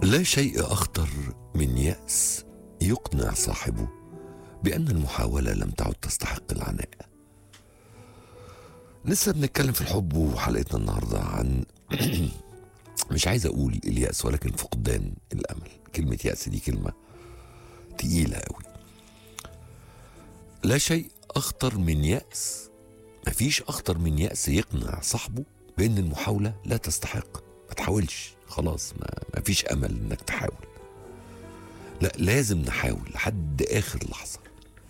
لا شيء اخطر من ياس يقنع صاحبه بان المحاوله لم تعد تستحق العناء لسه بنتكلم في الحب وحلقتنا النهارده عن مش عايز اقول الياس ولكن فقدان الامل كلمه ياس دي كلمه تقيله قوي لا شيء اخطر من ياس مفيش اخطر من ياس يقنع صاحبه بان المحاوله لا تستحق ما تحاولش خلاص ما, ما فيش امل انك تحاول لا لازم نحاول لحد اخر لحظه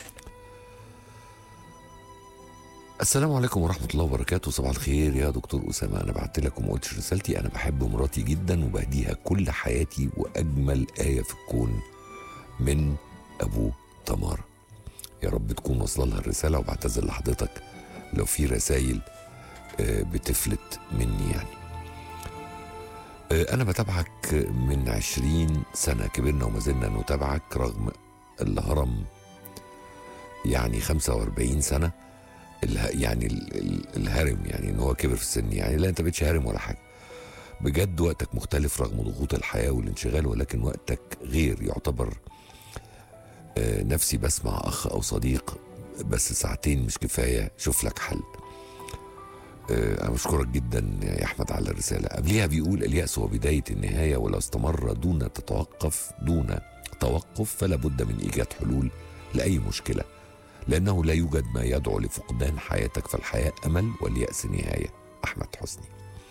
السلام عليكم ورحمة الله وبركاته صباح الخير يا دكتور أسامة أنا بعت لك وما قلتش رسالتي أنا بحب مراتي جدا وبهديها كل حياتي وأجمل آية في الكون من أبو تمارة يا رب تكون واصلة لها الرسالة وبعتذر لحضرتك لو في رسايل آه، بتفلت مني يعني آه، أنا بتابعك من عشرين سنة كبرنا وما زلنا نتابعك رغم الهرم يعني 45 سنة اله يعني ال- ال- الهرم يعني ان هو كبر في السن يعني لا انت بقتش هارم ولا حاجه بجد وقتك مختلف رغم ضغوط الحياه والانشغال ولكن وقتك غير يعتبر آه، نفسي بسمع اخ او صديق بس ساعتين مش كفايه شوف لك حل آه، انا بشكرك جدا يا احمد على الرساله قبليها بيقول الياس هو بدايه النهايه ولو استمر دون تتوقف دون توقف فلا بد من ايجاد حلول لاي مشكله لأنه لا يوجد ما يدعو لفقدان حياتك فالحياة أمل واليأس نهاية أحمد حسني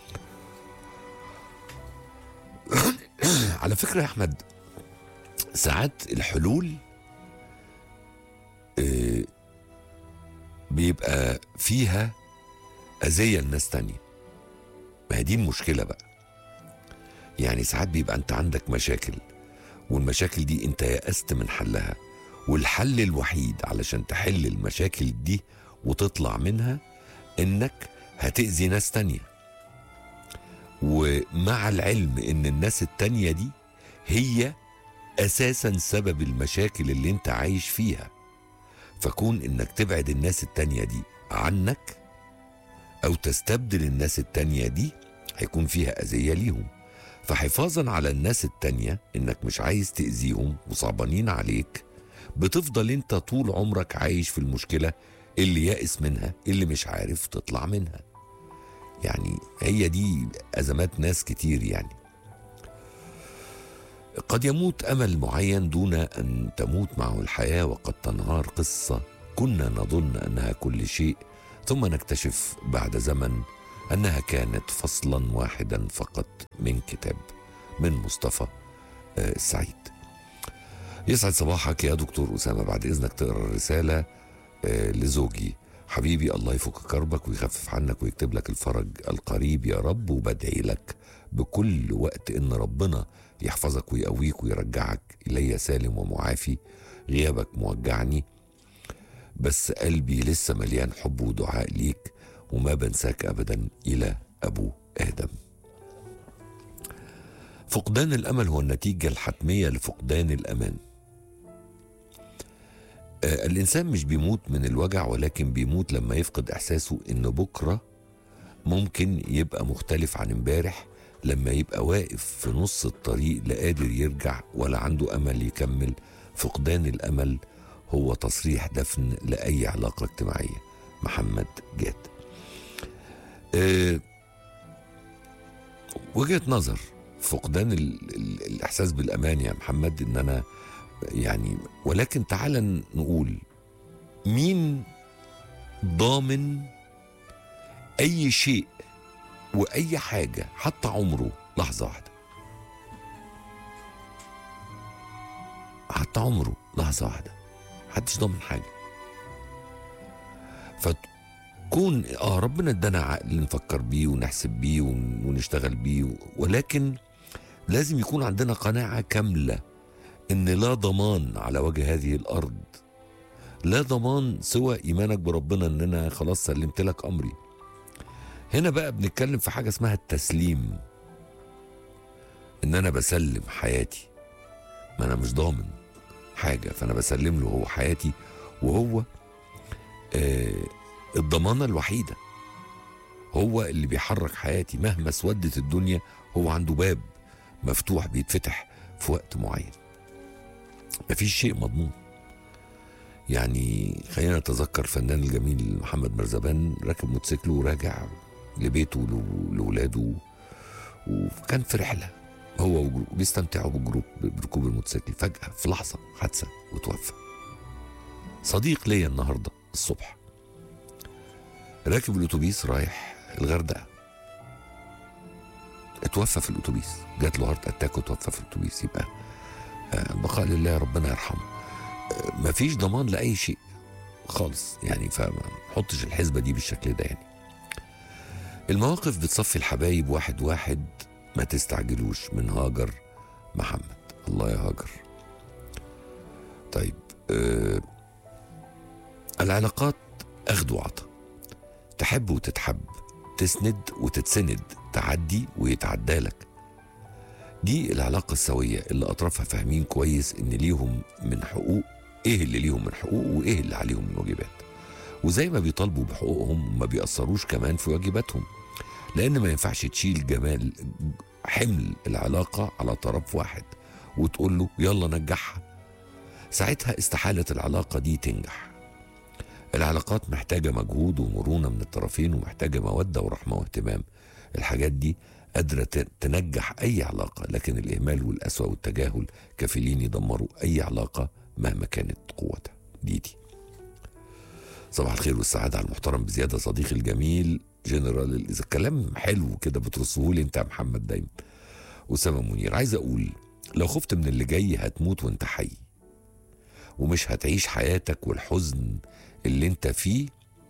على فكرة يا أحمد ساعات الحلول آه، بيبقى فيها أذية لناس تانية ما هي دي المشكلة بقى يعني ساعات بيبقى أنت عندك مشاكل والمشاكل دي أنت يأست من حلها والحل الوحيد علشان تحل المشاكل دي وتطلع منها انك هتأذي ناس تانية ومع العلم ان الناس التانية دي هي اساسا سبب المشاكل اللي انت عايش فيها فكون انك تبعد الناس التانية دي عنك او تستبدل الناس التانية دي هيكون فيها اذية ليهم فحفاظا على الناس التانية انك مش عايز تأذيهم وصعبانين عليك بتفضل انت طول عمرك عايش في المشكلة اللي يائس منها اللي مش عارف تطلع منها يعني هي دي أزمات ناس كتير يعني قد يموت أمل معين دون أن تموت معه الحياة وقد تنهار قصة كنا نظن أنها كل شيء ثم نكتشف بعد زمن أنها كانت فصلا واحدا فقط من كتاب من مصطفى آه، السعيد يسعد صباحك يا دكتور أسامة بعد إذنك تقرأ الرسالة آه، لزوجي حبيبي الله يفك كربك ويخفف عنك ويكتب لك الفرج القريب يا رب وبدعي لك بكل وقت إن ربنا يحفظك ويقويك ويرجعك إلي سالم ومعافي غيابك موجعني بس قلبي لسه مليان حب ودعاء ليك وما بنساك أبدا إلى أبو آدم فقدان الامل هو النتيجه الحتميه لفقدان الامان آه، الانسان مش بيموت من الوجع ولكن بيموت لما يفقد احساسه ان بكره ممكن يبقى مختلف عن امبارح لما يبقى واقف في نص الطريق لا قادر يرجع ولا عنده امل يكمل فقدان الامل هو تصريح دفن لاي علاقه اجتماعيه محمد جاد أه وجهه نظر فقدان ال ال الاحساس بالامان يا محمد ان انا يعني ولكن تعال نقول مين ضامن اي شيء واي حاجه حتى عمره لحظه واحده حتى عمره لحظه واحده محدش ضامن حاجه فتكون اه ربنا ادانا عقل نفكر بيه ونحسب بيه ون- ونشتغل بيه ولكن لازم يكون عندنا قناعه كامله ان لا ضمان على وجه هذه الارض لا ضمان سوى ايمانك بربنا ان انا خلاص سلمت لك امري هنا بقى بنتكلم في حاجه اسمها التسليم ان انا بسلم حياتي ما انا مش ضامن حاجه فانا بسلم له هو حياتي وهو آه الضمانه الوحيده هو اللي بيحرك حياتي مهما اسودت الدنيا هو عنده باب مفتوح بيتفتح في وقت معين مفيش شيء مضمون يعني خلينا نتذكر فنان الجميل محمد مرزبان راكب موتوسيكله وراجع لبيته لو- لولاده وكان في رحله هو وجروب بيستمتعوا بالجروب بركوب الموتوسيكل فجاه في لحظه حادثه وتوفى صديق ليا النهارده الصبح راكب الاتوبيس رايح الغردقه اتوفى في الاتوبيس جات له هارت اتاك وتوفى في الاتوبيس يبقى آه، البقاء لله ربنا يرحمه آه، مفيش ضمان لاي شيء خالص يعني فما نحطش الحسبه دي بالشكل ده يعني المواقف بتصفي الحبايب واحد واحد ما تستعجلوش من هاجر محمد الله يا هاجر طيب آه العلاقات اخد وعطا تحب وتتحب تسند وتتسند تعدي ويتعدى لك دي العلاقة السوية اللي أطرافها فاهمين كويس إن ليهم من حقوق إيه اللي ليهم من حقوق وإيه اللي عليهم من واجبات وزي ما بيطالبوا بحقوقهم ما بيأثروش كمان في واجباتهم لأن ما ينفعش تشيل جمال حمل العلاقة على طرف واحد وتقول له يلا نجحها ساعتها استحالة العلاقة دي تنجح العلاقات محتاجة مجهود ومرونة من الطرفين ومحتاجة مودة ورحمة واهتمام الحاجات دي قادرة ت- تنجح أي علاقة لكن الإهمال والقسوة والتجاهل كفيلين يدمروا أي علاقة مهما كانت قوتها دي دي صباح الخير والسعادة على المحترم بزيادة صديقي الجميل جنرال إذا كلام حلو كده بترصه لي أنت يا محمد دايما أسامة منير عايز أقول لو خفت من اللي جاي هتموت وأنت حي ومش هتعيش حياتك والحزن اللي أنت فيه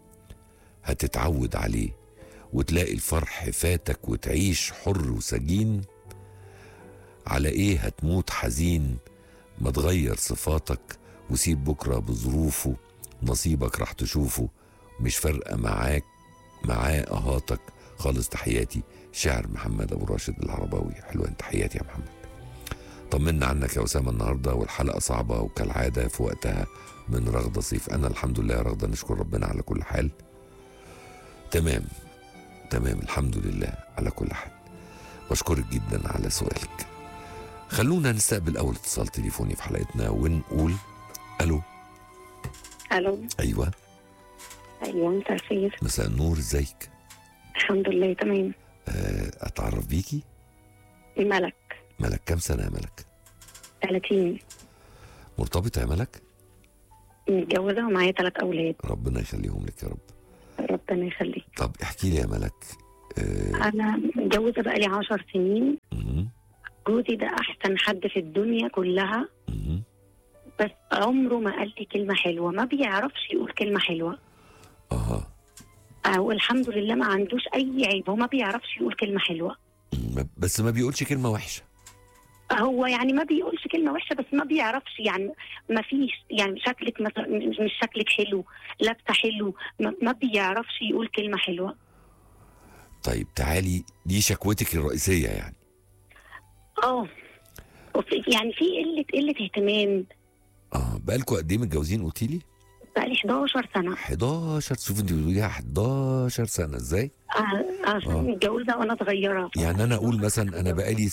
هتتعود عليه وتلاقي الفرح فاتك وتعيش حر وسجين على ايه هتموت حزين ما تغير صفاتك وسيب بكرة بظروفه نصيبك راح تشوفه مش فارقة معاك معاه اهاتك خالص تحياتي شاعر محمد ابو راشد العرباوي حلوة تحياتي يا محمد طمنا عنك يا اسامه النهارده والحلقه صعبه وكالعاده في وقتها من رغده صيف انا الحمد لله يا رغده نشكر ربنا على كل حال تمام تمام الحمد لله على كل حال بشكرك جدا على سؤالك خلونا نستقبل اول اتصال تليفوني في حلقتنا ونقول الو الو ايوه ايوه مساء الخير مساء النور ازيك الحمد لله تمام آه، اتعرف بيكي ملك ملك كام سنه يا ملك 30 مرتبطه يا ملك متجوزه ومعايا ثلاث اولاد ربنا يخليهم لك يا رب ربنا يخليك طب احكي لي يا ملك آه، انا متجوزه بقالي 10 سنين مهم، جوزي ده احسن حد في الدنيا كلها مهم. بس عمره ما قال لي كلمه حلوه ما بيعرفش يقول كلمه حلوه اها آه والحمد لله ما عندوش اي عيب هو ما بيعرفش يقول كلمه حلوه م- بس ما بيقولش كلمه وحشه هو يعني ما بيقولش كلمه وحشه بس ما بيعرفش يعني ما فيش يعني شكلك مثلا مش مش شكلك حلو لابسه حلو ما, ما بيعرفش يقول كلمه حلوه طيب تعالي دي شكوتك الرئيسيه يعني اه وفي- يعني في قله قله اهتمام اه بقالكوا قد ايه متجوزين قلتي لي بقالي 11 سنه 11 شوف انت بتقوليها 11 سنه ازاي آه، عشان آه. متجوزه وانا صغيره يعني انا اقول مثلا انا بقالي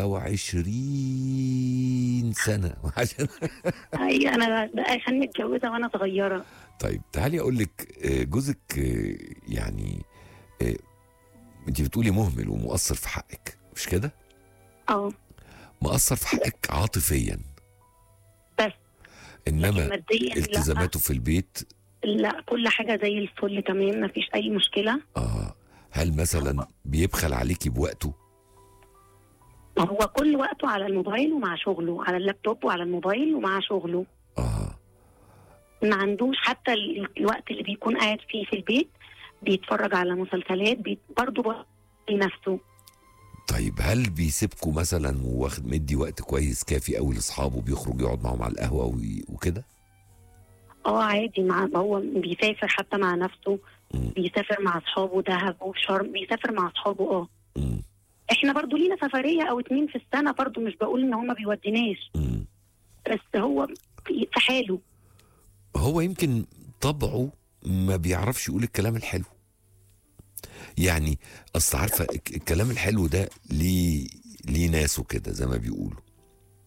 26 سنه عشان اي انا بقى عشان متجوزه وانا صغيره طيب تعالي اقول لك آه، جوزك آه، يعني آه، انت بتقولي مهمل ومؤثر في حقك مش كده اه مؤثر في حقك عاطفيا بس انما ماديا لا التزاماته في البيت لا كل حاجه زي الفل تمام ما فيش اي مشكله اه هل مثلا بيبخل عليكي بوقته هو كل وقته على الموبايل ومع شغله على اللابتوب وعلى الموبايل ومع شغله اه ما عندوش حتى ال- الوقت اللي بيكون قاعد فيه في البيت بيتفرج على مسلسلات بي... برضه لنفسه طيب هل بيسيبكوا مثلا واخد مدي وقت كويس كافي قوي لاصحابه بيخرج يقعد معاهم على القهوه وي- وكده اه عادي مع هو بيسافر حتى مع نفسه مم. بيسافر مع اصحابه دهب وشرم بيسافر مع اصحابه اه مم. احنا برضو لينا سفريه او اتنين في السنه برضو مش بقول ان هو ما بيوديناش مم. بس هو في في حاله هو يمكن طبعه ما بيعرفش يقول الكلام الحلو يعني اصل عارفه الك- الكلام الحلو ده ليه ليه ناسه كده زي ما بيقولوا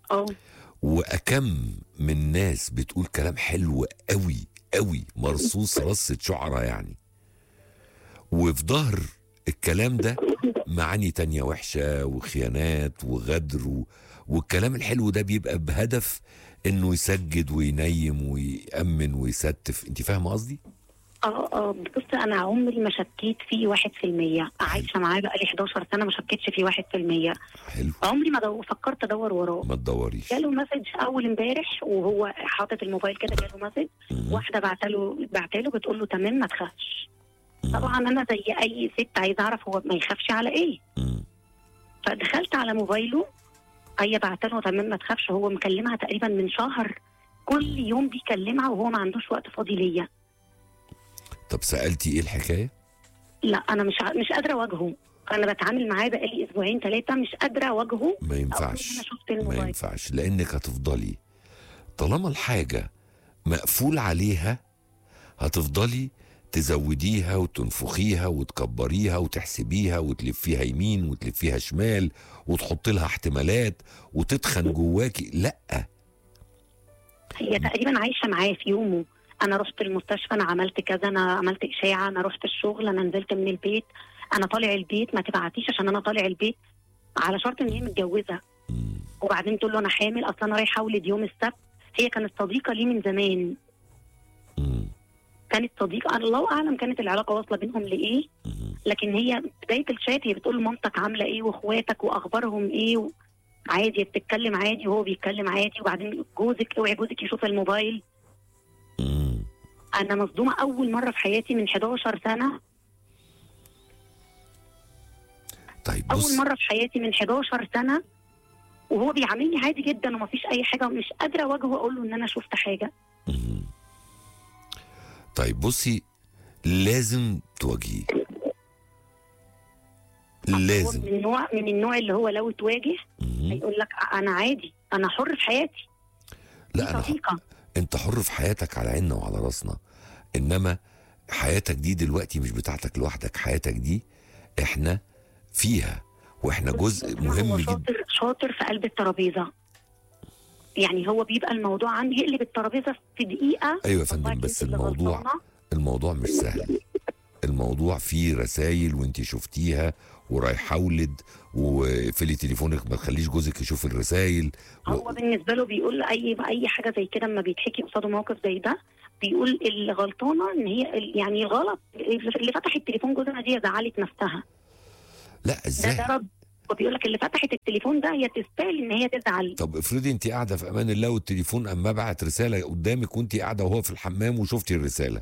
اه واكم من ناس بتقول كلام حلو قوي قوي مرصوص رصة شعرة يعني وفي ظهر الكلام ده معاني تانية وحشة وخيانات وغدر و... والكلام الحلو ده بيبقى بهدف انه يسجد وينيم ويأمن ويستف انت فاهمة قصدي؟ اه اه بص انا عمري ما شكيت فيه واحد في المية عايشة معاه بقالي 11 سنة ما شكيتش فيه واحد في المية حلو عمري ما دو... فكرت ادور وراه ما تدوريش جاله مسج اول امبارح وهو حاطط الموبايل كده جاله مسج مم. واحده بعتله بعتله بتقول له تمام ما تخافش مم. طبعا انا زي اي ست عايزه اعرف هو ما يخافش على ايه مم. فدخلت على موبايله هي بعتله تمام ما تخافش هو مكلمها تقريبا من شهر كل يوم بيكلمها وهو ما عندوش وقت فاضي ليا طب سألتي ايه الحكاية؟ لا انا مش ع- مش قادره اواجهه انا بتعامل معاه بقالي اسبوعين ثلاثه مش قادره اواجهه ما أقول له ينفعش انا شفت ما الموبايل ينفعش لانك هتفضلي طالما الحاجة مقفول عليها هتفضلي تزوديها وتنفخيها وتكبريها وتحسبيها وتلفيها يمين وتلفيها شمال وتحط لها احتمالات وتتخن جواكي لا هي تقريبا عايشه معاه في يومه انا رحت المستشفى انا عملت كذا انا عملت اشاعه انا رحت الشغل انا نزلت من البيت انا طالع البيت ما تبعتيش عشان انا طالع البيت على شرط ان هي متجوزه مم. وبعدين تقول له انا حامل اصلا انا رايحه اولد يوم السبت هي كانت صديقه لي من زمان مم. كانت صديقه الله اعلم كانت العلاقه واصله بينهم لايه مم. لكن هي بدايه الشات هي بتقول مامتك عامله ايه واخواتك واخبارهم ايه و... عادي بتتكلم عادي وهو بيتكلم عادي وبعدين جوزك اوعي جوزك يشوف الموبايل مم. انا مصدومه اول مره في حياتي من 11 سنه طيب اول بص مره في حياتي من 11 سنه وهو بيعاملني عادي جدا ومفيش اي حاجه ومش قادره اواجهه واقول له ان انا شفت حاجه مم. طيب بصي لازم تواجهيه هو لازم من النوع من النوع اللي هو لو تواجه مم. هيقول لك انا عادي انا حر في حياتي لا دي انا ح- صديقه انت حر في حياتك على عيننا وعلى راسنا انما حياتك دي دلوقتي مش بتاعتك لوحدك حياتك دي احنا فيها واحنا جزء هو مهم جدا شاطر شاطر في قلب الترابيزه يعني هو بيبقى الموضوع عندي يقلب الترابيزه في دقيقه ايوه يا والله فندم كنت بس اللي الموضوع غلطانة. الموضوع مش سهل الموضوع فيه رسائل وانت شفتيها ورايحه ولد وفلي تليفونك ما تخليش جوزك يشوف الرسائل هو بالنسبه له بيقول اي اي حاجه زي كده اما بيتحكي قصاده موقف زي ده بيقول اللي غلطانه ان هي يعني غلط اللي فتحت تليفون جوزها دي زعلت نفسها لا ده ازاي ده رد وبيقول لك اللي فتحت التليفون ده هي تستاهل ان هي تزعل طب افرضي انت قاعده في امان الله والتليفون اما بعت رساله قدامك وانت قاعده وهو في الحمام وشفتي الرساله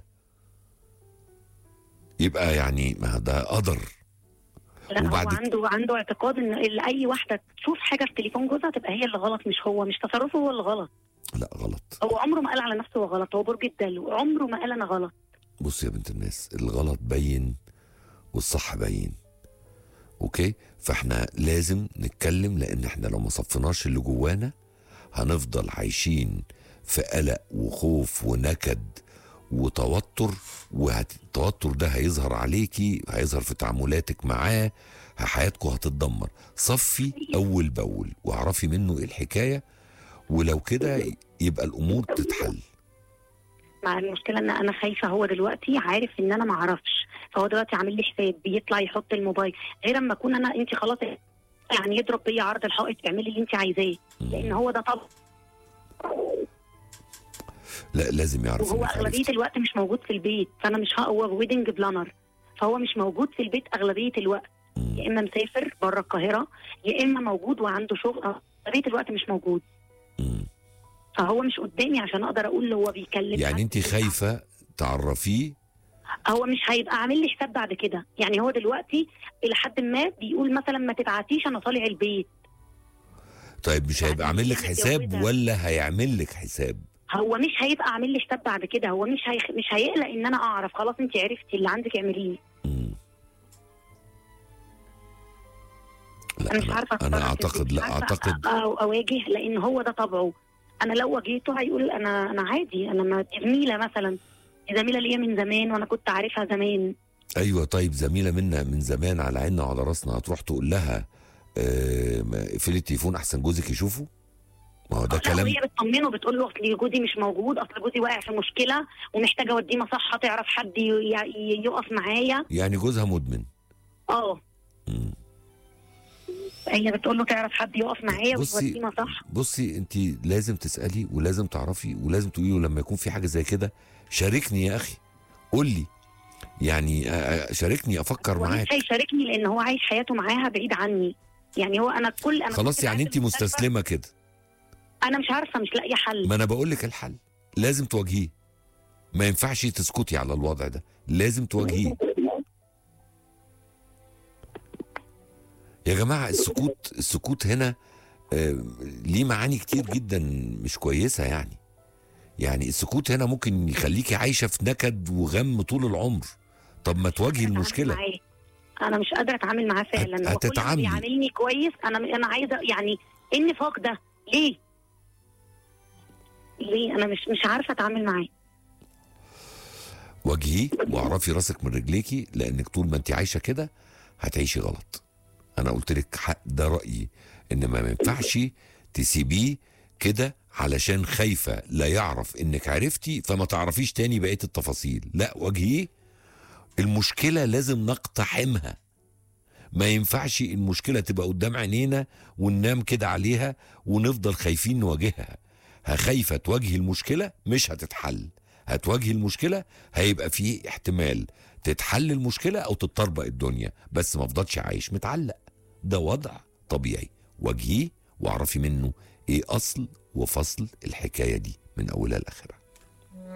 يبقى يعني ما ده قدر لا وبعد هو ك- عنده عنده اعتقاد ان اللي اي واحده تشوف حاجه في تليفون جوزها تبقى هي اللي غلط مش هو مش تصرفه هو اللي غلط لا غلط هو عمره ما قال على نفسه هو غلط هو برج الدلو عمره ما قال انا غلط بص يا بنت الناس الغلط بين والصح بين اوكي فاحنا لازم نتكلم لان احنا لو ما صفناش اللي جوانا هنفضل عايشين في قلق وخوف ونكد وتوتر والتوتر ده هيظهر عليكي هيظهر في تعاملاتك معاه حياتكم هتتدمر صفي اول باول واعرفي منه ايه الحكايه ولو كده يبقى الامور تتحل مع المشكله ان انا خايفه هو دلوقتي عارف ان انا ما اعرفش فهو دلوقتي عامل لي حساب بيطلع يحط الموبايل غير اما اكون انا انت خلاص يعني يضرب بيا عرض الحائط اعملي اللي انت عايزاه لان هو ده طبع لا لازم يعرف وهو إنك اغلبيه عرفتي. الوقت مش موجود في البيت فانا مش ه- هو ويدنج بلانر فهو مش موجود في البيت اغلبيه الوقت مم. يا اما مسافر بره القاهره يا اما موجود وعنده شغل اغلبيه الوقت مش موجود مم. فهو مش قدامي عشان اقدر اقول له هو بيكلم يعني حد. انت خايفه تعرفيه هو مش هيبقى عامل لي حساب بعد كده يعني هو دلوقتي الى حد ما بيقول مثلا ما تبعتيش انا طالع البيت طيب مش يعني هيبقى عامل لك هي حساب متجوزة. ولا هيعمل لك حساب هو مش هيبقى عامل لي حساب بعد كده هو مش هيخ... مش هيقلق ان انا اعرف خلاص انت عرفتي اللي عندك اعمليه مم. لا انا مش عارفه انا أتصرف اعتقد إزاي. لا مش عارفة اعتقد أ- أو اواجه لان هو ده طبعه انا لو واجهته هيقول انا انا عادي انا ما دي زميله مثلا دي زميله ليا من زمان وانا كنت عارفها زمان ايوه طيب زميله منا من زمان على عيننا وعلى راسنا هتروح تقول لها آه، ما- اقفلي التليفون احسن جوزك يشوفه ما هو ده لا، كلام وهي بتطمنه بتقول له اصل جوزي مش موجود اصل جوزي واقع في مشكله ومحتاجه اوديه مصحه تعرف حد ي- ي- يقف معايا يعني جوزها مدمن اه مم. هي بتقول له تعرف حد يقف معايا بصي ويوديه مصحه بصي انت لازم تسالي ولازم تعرفي ولازم تقولي له لما يكون في حاجه زي كده شاركني يا اخي قول لي يعني آه، آه، شاركني افكر هو مش معاك هيشاركني لان هو عايش حياته معاها بعيد عني يعني هو انا كل انا خلاص كنت يعني قاعدة انت في المستشفى، مستسلمه كده انا مش عارفه مش لاقيه حل ما انا بقول لك الحل لازم تواجهيه ما ينفعش تسكتي على الوضع ده لازم تواجهيه يا جماعه السكوت السكوت هنا آه، ليه معاني كتير جدا مش كويسه يعني يعني السكوت هنا ممكن يخليكي عايشه في نكد وغم طول العمر طب ما تواجهي أتعامل المشكله معاه. انا مش قادره اتعامل معاه فعلا هت- هو كل ما هتتعاملي. بيعاملني كويس انا انا عايزه يعني ايه النفاق ده ليه ليه انا مش مش عارفه اتعامل معاه واجهيه واعرفي راسك من رجليكي لانك طول ما انت عايشه كده هتعيشي غلط انا قلت لك حق ده رايي ان ما ينفعش تسيبيه كده علشان خايفه لا يعرف انك عرفتي فما تعرفيش تاني بقيه التفاصيل لا واجهيه المشكله لازم نقتحمها ما ينفعش المشكله تبقى قدام عينينا وننام كده عليها ونفضل خايفين نواجهها خايفه تواجهي المشكله مش هتتحل هتواجهي المشكله هيبقى فيه احتمال تتحل المشكله او تتطربق الدنيا بس ما افضلش عايش متعلق ده وضع طبيعي واجهيه واعرفي منه ايه اصل وفصل الحكايه دي من اولها لاخرها